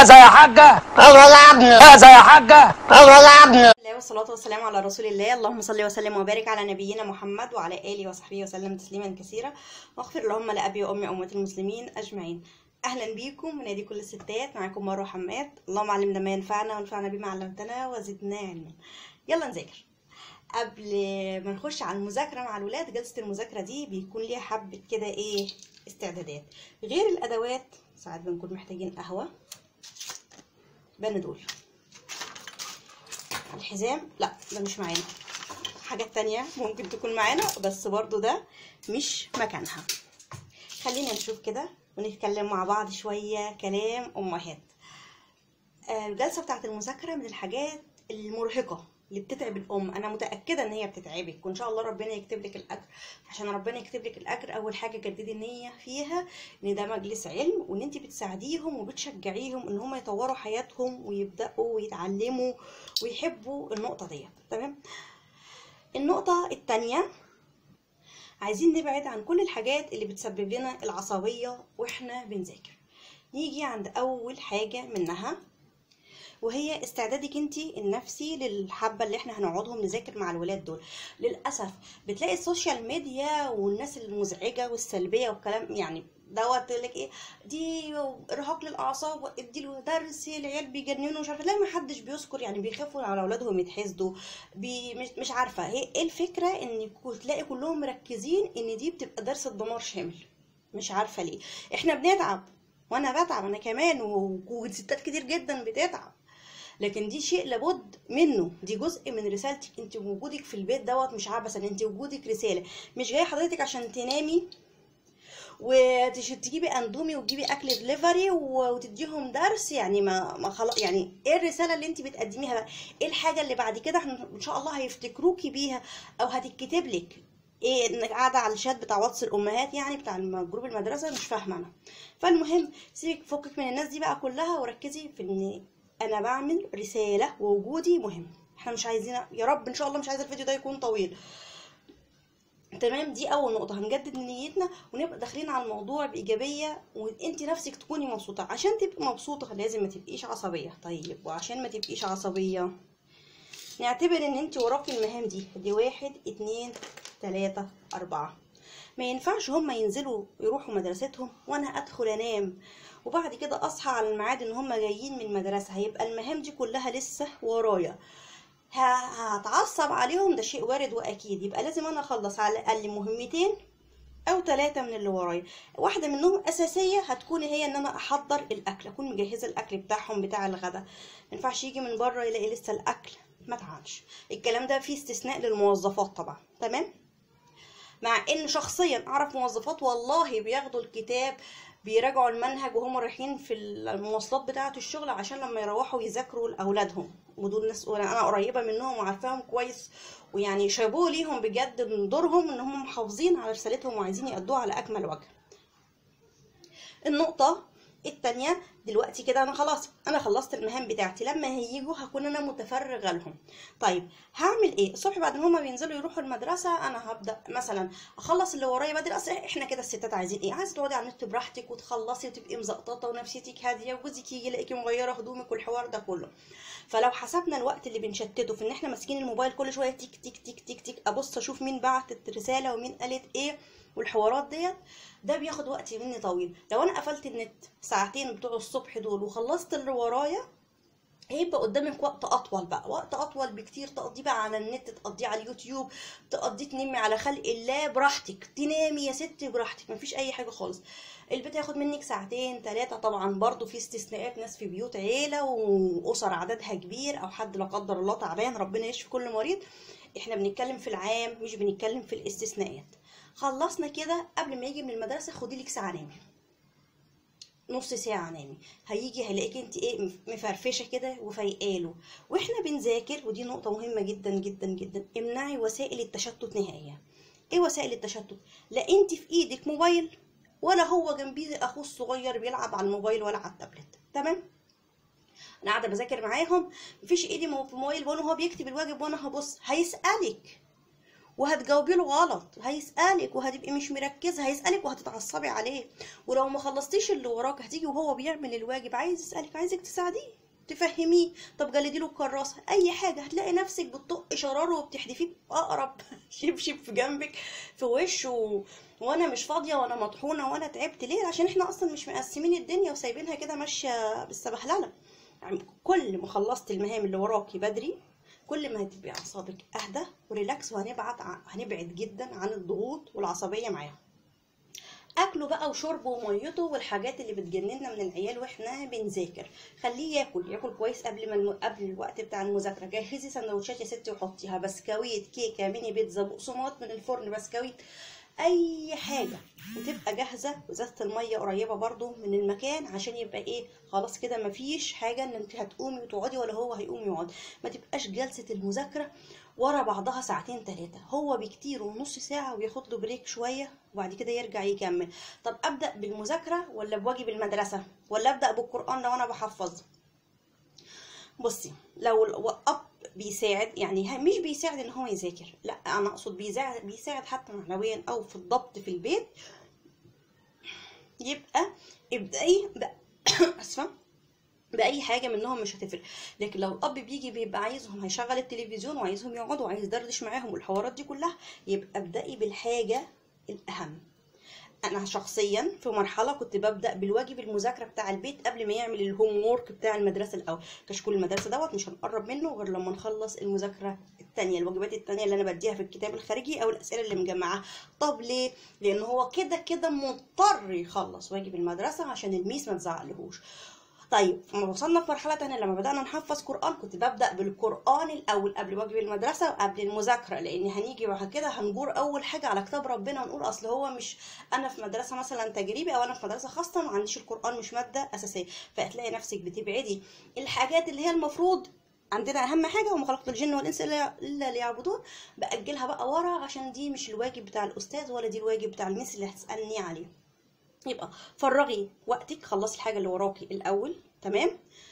هذا يا حاجة هذا يا حاجة الله والصلاة والسلام على رسول الله اللهم صل وسلم وبارك على نبينا محمد وعلى آله وصحبه وسلم تسليما كثيرا واغفر اللهم لأبي وأمي وأمة المسلمين أجمعين أهلا بيكم من نادي كل الستات معاكم مروة حماد اللهم علمنا ما ينفعنا وانفعنا بما علمتنا وزدنا علما يلا نذاكر قبل ما نخش على المذاكرة مع الولاد جلسة المذاكرة دي بيكون ليها حبة كده ايه استعدادات غير الأدوات ساعات بنكون محتاجين قهوة بندول الحزام لا ده مش معانا حاجات تانية ممكن تكون معانا بس برضو ده مش مكانها خلينا نشوف كده ونتكلم مع بعض شوية كلام أمهات آه، الجلسة بتاعت المذاكرة من الحاجات المرهقة اللي بتتعب الأم أنا متأكدة إن هي بتتعبك وإن شاء الله ربنا يكتب لك الأجر عشان ربنا يكتب لك الأجر أول حاجة جددي النية فيها إن ده مجلس علم وإن أنت بتساعديهم وبتشجعيهم إن هم يطوروا حياتهم ويبدأوا ويتعلموا ويحبوا النقطة ديت تمام النقطة التانية عايزين نبعد عن كل الحاجات اللي بتسبب لنا العصبية واحنا بنذاكر نيجي عند أول حاجة منها وهي استعدادك انت النفسي للحبه اللي احنا هنقعدهم نذاكر مع الولاد دول للاسف بتلاقي السوشيال ميديا والناس المزعجه والسلبيه والكلام يعني دوت يقول لك ايه دي ارهاق للاعصاب اديله درس العيال بيجننوا مش عارفه لا ما حدش بيذكر يعني بيخافوا على اولادهم يتحسدوا بي مش, مش عارفه هي ايه الفكره ان تلاقي كلهم مركزين ان دي بتبقى درس دمار شامل مش عارفه ليه احنا بنتعب وانا بتعب انا كمان وستات كتير جدا بتتعب لكن دي شيء لابد منه دي جزء من رسالتك انت وجودك في البيت دوت مش عبثا انت وجودك رساله مش جايه حضرتك عشان تنامي وتجيبي اندومي وتجيبي اكل دليفري وتديهم درس يعني ما ما خلاص يعني ايه الرساله اللي انت بتقدميها بقى ايه الحاجه اللي بعد كده احنا ان شاء الله هيفتكروكي بيها او هتتكتب لك ايه انك قاعده على الشات بتاع واتس الامهات يعني بتاع جروب المدرسه مش فاهمه انا فالمهم سيبك فكك من الناس دي بقى كلها وركزي في ان انا بعمل رساله ووجودي مهم احنا مش عايزين يا رب ان شاء الله مش عايزه الفيديو ده يكون طويل تمام دي اول نقطه هنجدد نيتنا ونبقى داخلين على الموضوع بايجابيه وانت نفسك تكوني مبسوطه عشان تبقي مبسوطه لازم ما تبقيش عصبيه طيب وعشان ما تبقيش عصبيه نعتبر ان انت وراكي المهام دي دي واحد اتنين تلاتة اربعة ما ينفعش هما ينزلوا يروحوا مدرستهم وانا ادخل انام وبعد كده اصحى على الميعاد ان هما جايين من المدرسه هيبقى المهام دي كلها لسه ورايا هتعصب عليهم ده شيء وارد واكيد يبقى لازم انا اخلص على الاقل مهمتين او ثلاثه من اللي ورايا واحده منهم اساسيه هتكون هي ان انا احضر الاكل اكون مجهزه الاكل بتاعهم بتاع الغدا ما ينفعش يجي من بره يلاقي لسه الاكل ما اتعملش الكلام ده فيه استثناء للموظفات طبعا تمام مع ان شخصيا اعرف موظفات والله بياخدوا الكتاب بيراجعوا المنهج وهم رايحين في المواصلات بتاعه الشغل عشان لما يروحوا يذاكروا لاولادهم ودول ناس انا قريبه منهم وعارفاهم كويس ويعني شابوه ليهم بجد من دورهم ان هم محافظين على رسالتهم وعايزين يأدوها على اكمل وجه النقطه التانية دلوقتي كده انا خلاص انا خلصت المهام بتاعتي لما هيجوا هكون انا متفرغه لهم طيب هعمل ايه الصبح بعد ما هما بينزلوا يروحوا المدرسه انا هبدا مثلا اخلص اللي ورايا بدري اصل احنا كده الستات عايزين ايه عايزه تقعدي على النت براحتك وتخلصي وتبقي مزقططه ونفسيتك هاديه وجوزك يجي يلاقيكي مغيره هدومك والحوار ده كله فلو حسبنا الوقت اللي بنشتته في ان احنا ماسكين الموبايل كل شويه تيك تيك تيك تيك تيك ابص اشوف مين بعتت رساله ومين قالت ايه والحوارات ديت ده بياخد وقت مني طويل لو انا قفلت النت ساعتين بتوع الصبح دول وخلصت اللي ورايا هيبقى قدامك وقت اطول بقى وقت اطول بكتير تقضيه بقى على النت تقضيه على اليوتيوب تقضيه تنمي على خلق الله براحتك تنامي يا ستي براحتك مفيش اي حاجه خالص البيت هياخد منك ساعتين ثلاثة طبعا برضو في استثناءات ناس في بيوت عيلة وأسر عددها كبير أو حد لا قدر الله تعبان ربنا يشفي كل مريض احنا بنتكلم في العام مش بنتكلم في الاستثناءات خلصنا كده قبل ما يجي من المدرسة خدي لك ساعة نامي نص ساعة نامي هيجي هيلاقيك انت ايه مفرفشة كده وفايقاله واحنا بنذاكر ودي نقطة مهمة جدا جدا جدا امنعي وسائل التشتت نهائيا ايه وسائل التشتت لا انت في ايدك موبايل ولا هو جنبيه اخوه الصغير بيلعب على الموبايل ولا على التابلت تمام انا قاعده بذاكر معاهم مفيش ايدي في موبايل وانا هو بيكتب الواجب وانا هبص هيسالك وهتجاوبي له غلط هيسألك وهتبقي مش مركزة هيسألك وهتتعصبي عليه ولو ما خلصتيش اللي وراك هتيجي وهو بيعمل الواجب عايز يسألك عايزك تساعديه تفهميه طب جلدي له الكراسة اي حاجة هتلاقي نفسك بتطق شراره وبتحدفيه اقرب شبشب في جنبك في وشه و... وانا مش فاضية وانا مطحونة وانا تعبت ليه عشان احنا اصلا مش مقسمين الدنيا وسايبينها كده ماشية بالسبهللة يعني كل ما خلصت المهام اللي وراكي بدري كل ما هتبقي اعصابك اهدى وريلاكس وهنبعد ع- هنبعد جدا عن الضغوط والعصبيه معاهم اكله بقى وشربه وميته والحاجات اللي بتجننا من العيال واحنا بنذاكر خليه ياكل ياكل كويس قبل ما الم... قبل الوقت بتاع المذاكره جهزي سندوتشات يا ستي وحطيها بسكويت كيكه ميني بيتزا بقسماط من الفرن بسكويت اي حاجه وتبقى جاهزه وازازه الميه قريبه برضو من المكان عشان يبقى ايه خلاص كده مفيش حاجه ان انت هتقومي وتقعدي ولا هو هيقوم يقعد ما تبقاش جلسه المذاكره ورا بعضها ساعتين ثلاثه هو بكتير ونص ساعه وياخد له بريك شويه وبعد كده يرجع يكمل طب ابدا بالمذاكره ولا بواجب المدرسه ولا ابدا بالقران لو انا بحفظ بصي لو الاب بيساعد يعني ه- مش بيساعد ان هو يذاكر لا انا اقصد بيساعد بيساعد حتى معنويا او في الضبط في البيت يبقى ابدأي ب- اسفه باي حاجه منهم مش هتفرق لكن لو الاب بيجي بيبقى عايزهم هيشغل التلفزيون وعايزهم يقعدوا وعايز يدردش معاهم والحوارات دي كلها يبقى ابدأي بالحاجه الاهم انا شخصيا في مرحله كنت ببدا بالواجب المذاكره بتاع البيت قبل ما يعمل الهوم وورك بتاع المدرسه الاول كشكول المدرسه دوت مش هنقرب منه غير لما نخلص المذاكره التانية الواجبات التانية اللي انا بديها في الكتاب الخارجي او الاسئله اللي مجمعاها طب ليه لان هو كده كده مضطر يخلص واجب المدرسه عشان الميس ما تزعلهوش طيب لما وصلنا في مرحله تانية لما بدانا نحفظ قران كنت ببدا بالقران الاول قبل واجب المدرسه وقبل المذاكره لان هنيجي بعد كده هنجور اول حاجه على كتاب ربنا ونقول اصل هو مش انا في مدرسه مثلا تجريبي او انا في مدرسه خاصه ما عنديش القران مش ماده اساسيه فهتلاقي نفسك بتبعدي الحاجات اللي هي المفروض عندنا اهم حاجه وما خلقت الجن والانس الا إلا ليعبدون باجلها بقى ورا عشان دي مش الواجب بتاع الاستاذ ولا دي الواجب بتاع الميس اللي هتسالني عليه يبقى فرغي وقتك خلصي الحاجه اللي وراكي الاول تمام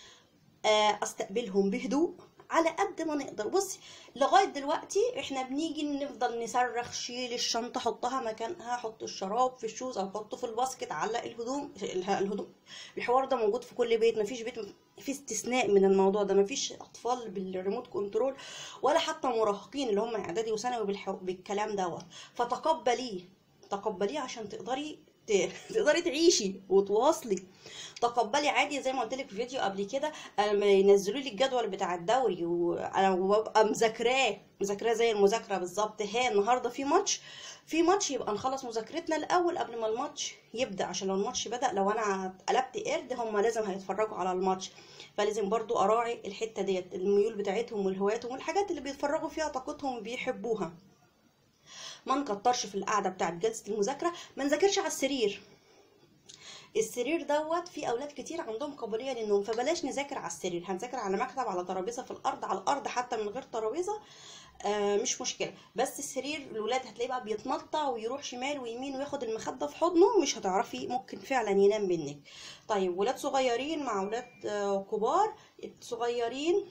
آه، استقبلهم بهدوء على قد ما نقدر بصي لغايه دلوقتي احنا بنيجي نفضل نصرخ شيل الشنطه حطها مكانها حط الشراب في الشوز او حطه في الباسكت علق الهدوم اله- الهدوم الحوار ده موجود في كل بيت مفيش بيت في استثناء من الموضوع ده مفيش اطفال بالريموت كنترول ولا حتى مراهقين اللي هم اعدادي وثانوي بالحو... بالكلام دوت فتقبليه تقبليه عشان تقدري ت- تقدري تعيشي وتواصلي تقبلي عادي زي ما قلت لك في فيديو قبل كده لما ينزلوا لي الجدول بتاع الدوري وانا ببقى مذاكراه مذاكراه زي المذاكره بالظبط ها النهارده في ماتش في ماتش يبقى نخلص مذاكرتنا الاول قبل ما الماتش يبدا عشان لو الماتش بدا لو انا قلبت قرد هم لازم هيتفرجوا على الماتش فلازم برضو اراعي الحته ديت الميول بتاعتهم والهواياتهم والحاجات اللي بيتفرجوا فيها طاقتهم وبيحبوها ما نكترش في القعده بتاعت جلسه المذاكره ما نذاكرش على السرير السرير دوت في اولاد كتير عندهم قابليه للنوم فبلاش نذاكر على السرير هنذاكر على مكتب على ترابيزه في الارض على الارض حتى من غير ترابيزه آه مش مشكله بس السرير الولاد هتلاقيه بقى بيتنطع ويروح شمال ويمين وياخد المخده في حضنه مش هتعرفي ممكن فعلا ينام منك طيب ولاد صغيرين مع ولاد آه كبار صغيرين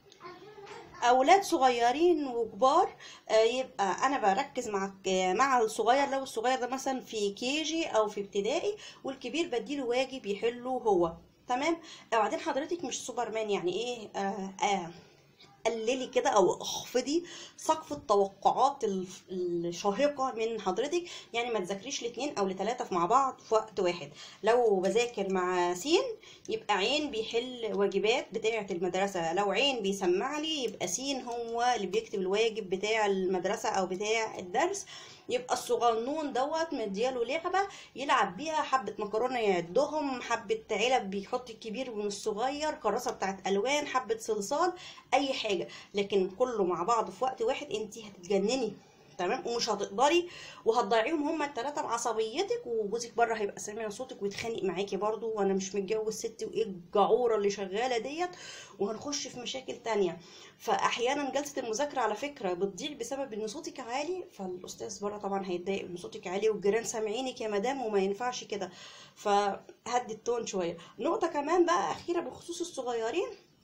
اولاد صغيرين وكبار آه، يبقى انا بركز مع مع الصغير لو الصغير ده مثلا في كيجي او في ابتدائي والكبير بديله واجب يحله هو تمام وبعدين حضرتك مش سوبرمان يعني ايه آه آه قللي كده او اخفضي سقف التوقعات الف- الشاهقه من حضرتك يعني ما تذاكريش لاتنين او لتلاته مع بعض في وقت واحد لو بذاكر مع سين يبقى عين بيحل واجبات بتاعه المدرسه لو عين بيسمع لي يبقى سين هو اللي بيكتب الواجب بتاع المدرسه او بتاع الدرس يبقى الصغنون دوت مدياله لعبه يلعب بيها حبه مكرونه يعدهم حبه علب بيحط الكبير من الصغير كراسه بتاعت الوان حبه صلصال اي حاجه لكن كله مع بعض في وقت واحد انت هتتجنني تمام ومش هتقدري وهتضيعيهم هما التلاتة بعصبيتك وجوزك بره هيبقى سامع صوتك ويتخانق معاكي برضو وانا مش متجوز ست وايه الجعوره اللي شغاله ديت وهنخش في مشاكل تانية فاحيانا جلسه المذاكره على فكره بتضيع بسبب ان صوتك عالي فالاستاذ بره طبعا هيتضايق ان صوتك عالي والجيران سامعينك يا مدام وما ينفعش كده فهدي التون شويه نقطه كمان بقى اخيره بخصوص الصغيرين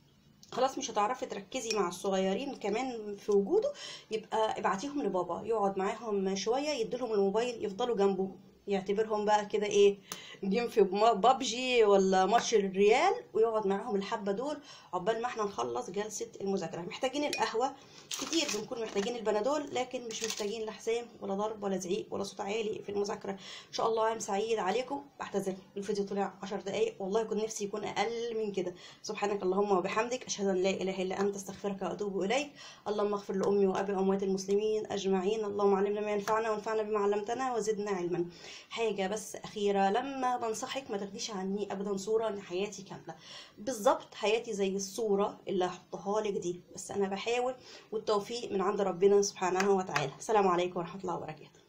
خلاص مش هتعرفي تركزي مع الصغيرين كمان في وجوده يبقى ابعتيهم لبابا يقعد معاهم شويه يديلهم الموبايل يفضلوا جنبه يعتبرهم بقى كده ايه جيم في بابجي ولا ماتش الريال ويقعد معاهم الحبه دول عقبال ما احنا نخلص جلسه المذاكره محتاجين القهوه كتير بنكون محتاجين البنادول لكن مش محتاجين لا حزام ولا ضرب ولا زعيق ولا صوت عالي في المذاكره ان شاء الله عام سعيد عليكم بعتذر الفيديو طلع 10 دقائق والله كنت نفسي يكون اقل من كده سبحانك اللهم وبحمدك اشهد ان لا اله الا انت استغفرك واتوب اليك اللهم اغفر لامي وابي واموات المسلمين اجمعين اللهم علمنا ما ينفعنا وانفعنا بما علمتنا وزدنا علما حاجه بس اخيره لما بنصحك ما تاخديش عني ابدا صوره ان حياتي كامله بالظبط حياتي زي الصوره اللي هحطها لك دي بس انا بحاول والتوفيق من عند ربنا سبحانه وتعالى السلام عليكم ورحمه الله وبركاته